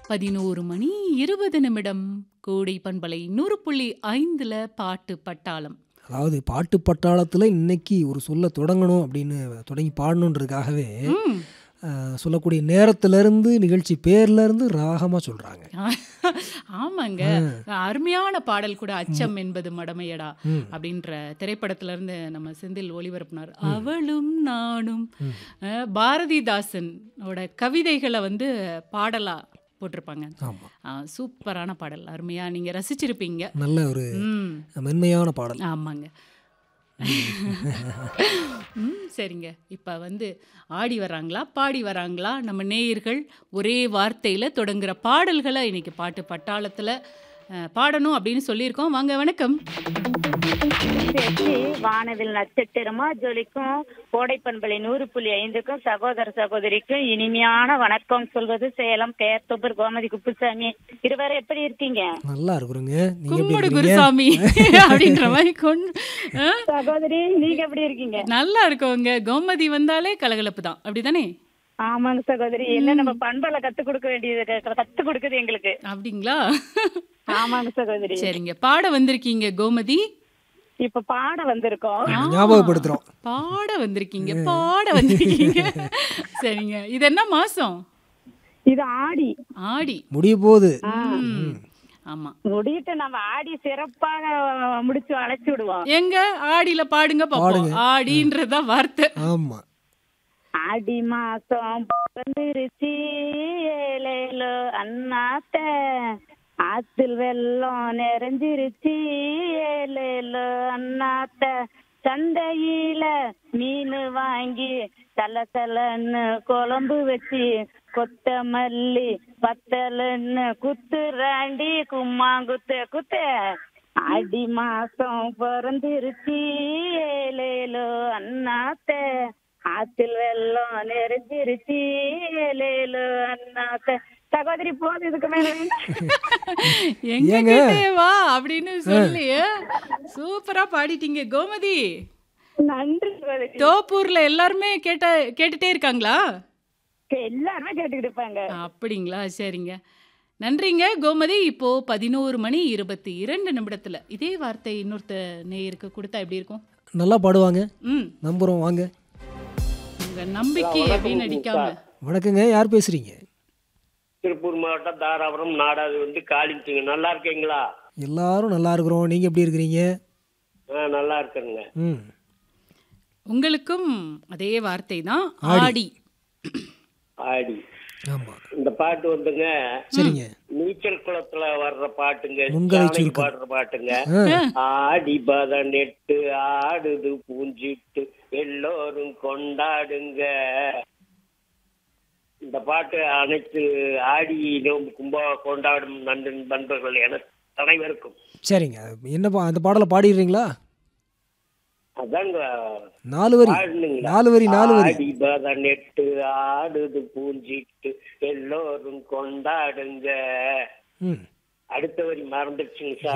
பதினோரு மணி இருபது நிமிடம் கோடை பண்பலை நூறு புள்ளி ஐந்துல பாட்டு பட்டாளம் அதாவது பாட்டு பட்டாளத்தில் இன்னைக்கு ஒரு சொல்ல தொடங்கணும் அப்படின்னு தொடங்கி பாடணுன்றதுக்காகவே ம். அஹ், சொல்லக்கூடிய நேரத்திலிருந்து நிகழ்ச்சி பேர்லேருந்து ராகமாக சொல்கிறாங்க ஆமாங்க அருமையான பாடல் கூட அச்சம் என்பது மடமையடா ம். அப்படின்ற திரைப்படத்துல இருந்து நம்ம செந்தில் ஒளிபரப்பினார் அவளும் நானும் அஹ், பாரதிதாசனோட கவிதைகளை வந்து பாடலா போட்டிருப்பாங்க ஆமாம் ஆ, சூப்பரான பாடல் அருமையா நீங்க ரசிச்சிருப்பீங்க நல்ல ஒரு ம் மென்மையான பாடல் ஆமாங்க ம் சரிங்க இப்போ வந்து ஆடி வராங்களா பாடி வராங்களா நம்ம நேயர்கள் ஒரே வார்த்தையில் தொடங்குற பாடல்களை இன்னைக்கு பாட்டு பட்டாளத்தில் அஹ், பாடணும் அப்படின்னு சொல்லியிருக்கோம் வாங்க வணக்கம் பேசி வானவில் நட்சத்திரமா ஜொலிக்கும் கோடை பண்பலை நூறு புள்ளி ஐந்துக்கும் சகோதர சகோதரிக்கும் இனிமையான வணக்கம் சொல்வது சேலம் பெயர்த்தொப்பர் கோமதி குப்புசாமி இருவரும் எப்படி இருக்கீங்க நல்லா இருக்கிறோங்க நீங்கள் எப்படி கும்பிடு இருக்கிறீங்க குருசாமி அப்படின்ற மாதிரி கொண்டு ஆ, சகோதரி நீங்க எப்படி இருக்கீங்க நல்லா இருக்கவங்க கோமதி வந்தாலே கலகலப்பு தான் அப்படிதானே ஆமாங்க சகோதரி என்ன நம்ம பண்பலை கத்து கொடுக்க வேண்டியது க- கத்து கொடுக்குது எங்களுக்கு அப்படிங்களா ஆமாங்க சகோதரி சரிங்க பாட வந்திருக்கீங்க கோமதி இப்ப பாட வந்திருக்கோம் ஞாபகப்படுத்துகிறோம் பாட வந்திருக்கீங்க பாட வந்திருக்கீங்க சரிங்க இது என்ன மாசம் இது ஆடி ஆடி முடிய போகுது ம். ஆமா முடிட்டு நம்ம ஆடி சிறப்பாக முடிச்சு அழைச்சு விடுவோம் எங்க ஆடியில பாடுங்க பாப்போம் ஆடின்றதா வார்த்தை ஆமாம் ஆடி மாசம் பிறந்துருச்சு ஏலேலோ அண்ணாத்த ஆத்தில் வெள்ளம் நிறைஞ்சிருச்சு ஏலேலோ அண்ணாத்த சந்தையில மீன் வாங்கி தலதலன்னு குழம்பு வச்சு கொத்தமல்லி பத்தலன்னு குத்துறாண்டி கும்மாங்குத்து குத்து ஆடி மாசம் பிறந்துருச்சு ஏலேலோ அண்ணாத்த ஆத்தில் வெள்ளம் நிறைஞ்சிருச்சு ஏலேலோ அண்ணாத்த சகோதரி போதும் இதுக்கு மேல வேண்டாம். எங்க ஏங்க? கிட்டே வா அப்படின்னு சொல்லி சூப்பரா பாடிட்டீங்க கோமதி நன்றி சகோதரி தோப்பூர்ல எல்லாருமே கேட்ட கேட்டுட்டே இருக்காங்களா எல்லாருமே கேட்டுக்கிட்டு இருப்பாங்க அப்படிங்களா சரிங்க நன்றிங்க கோமதி இப்போ பதினோரு மணி இருபத்தி இரண்டு நிமிடத்துல இதே வார்த்தை இன்னொருத்த நேயருக்கு கொடுத்தா எப்படி இருக்கும் நல்லா பாடுவாங்க ம் நம்புகிறோம் வாங்க உங்க நம்பிக்கை அப்படின்னு நடிக்காம வணக்கங்க யார் பேசுகிறீங்க திருப்பூர் மாவட்டம் தாராபுரம் நாடாது வந்து காலிச்சிங்க நல்லா இருக்கீங்களா எல்லாரும் நல்லா இருக்கிறோம் நீங்கள் எப்படி இருக்கிறீங்க ஆ நல்லா இருக்கேங்க ம் உங்களுக்கும் அதே வார்த்தை தான் ஆடி ஆடி ஆமாம் இந்த பாட்டு வந்துங்க சரிங்க நீச்சல் குளத்துல வர்ற பாட்டுங்க முன்கலை சாலைக்கு சுருக்கம். பாடுற பாட்டுங்க ஆ ஆடி பதினெட்டு ஆடுது பூஞ்சிட்டு எல்லோரும் கொண்டாடுங்க இந்த பாட்டு அனைத்து ஆடி நோம்பு கும்பா கொண்டாடும் நண்பன் நண்பர்கள் என அனைவருக்கும் சரிங்க என்ன பா அந்த பாடலை பாடிடுறீங்களா அதாங்க நாலு வரி பாடுனுங்களா? நாலு வரி நாலு வரி ஆடி பதினெட்டு ஆடுது பூஞ்சிட்டு எல்லோரும் கொண்டாடுங்க ம் அடுத்த வரி மறந்துடுச்சுங்க சார்